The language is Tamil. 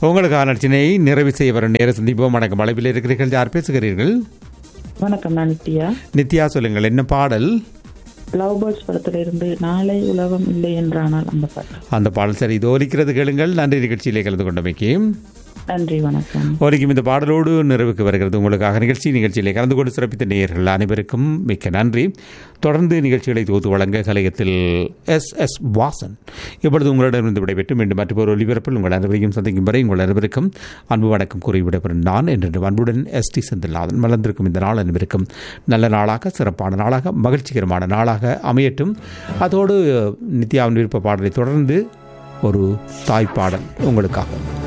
உங்களுக்கான நச்சினையை நிறைவு செய்ய வரும் நேர சந்திப்போம் வணக்கம் அளவில் இருக்கிறீர்கள் யார் பேசுகிறீர்கள் வணக்கம் நான் நித்யா நித்யா சொல்லுங்கள் என்ன பாடல் லவ் பேர்ட்ஸ் படத்துல இருந்து நாளை உலகம் இல்லை என்றானால் அந்த பாட்டு அந்த பாடல் சரி இது ஒலிக்கிறது கேளுங்கள் நன்றி நிகழ்ச்சியிலே கலந்து கொண்டமைக்கு நன்றி வணக்கம் ஒலிக்கும் இந்த பாடலோடு நிறைவுக்கு வருகிறது உங்களுக்காக நிகழ்ச்சி நிகழ்ச்சியிலே கலந்து கொண்டு சிறப்பித்த நேயர்கள் அனைவருக்கும் மிக்க நன்றி தொடர்ந்து நிகழ்ச்சிகளை தொகுத்து வழங்க கலையத்தில் எஸ் எஸ் வாசன் இப்பொழுது உங்களிடமிருந்து விடைபெற்று மீண்டும் மற்றொரு ஒலிபரப்பில் உங்கள் அனைவரையும் சந்திக்கும் வரை உங்கள் அனைவருக்கும் அன்பு வணக்கம் கூறி விடைபெறும் நான் என்று அன்புடன் எஸ் டி செந்தில்நாதன் மலர்ந்திருக்கும் இந்த நாள் அனைவருக்கும் நல்ல நாளாக சிறப்பான நாளாக மகிழ்ச்சிகரமான நாளாக அமையட்டும் அதோடு நித்யாவின் விருப்ப பாடலை தொடர்ந்து ஒரு தாய்ப்பாடல் உங்களுக்காக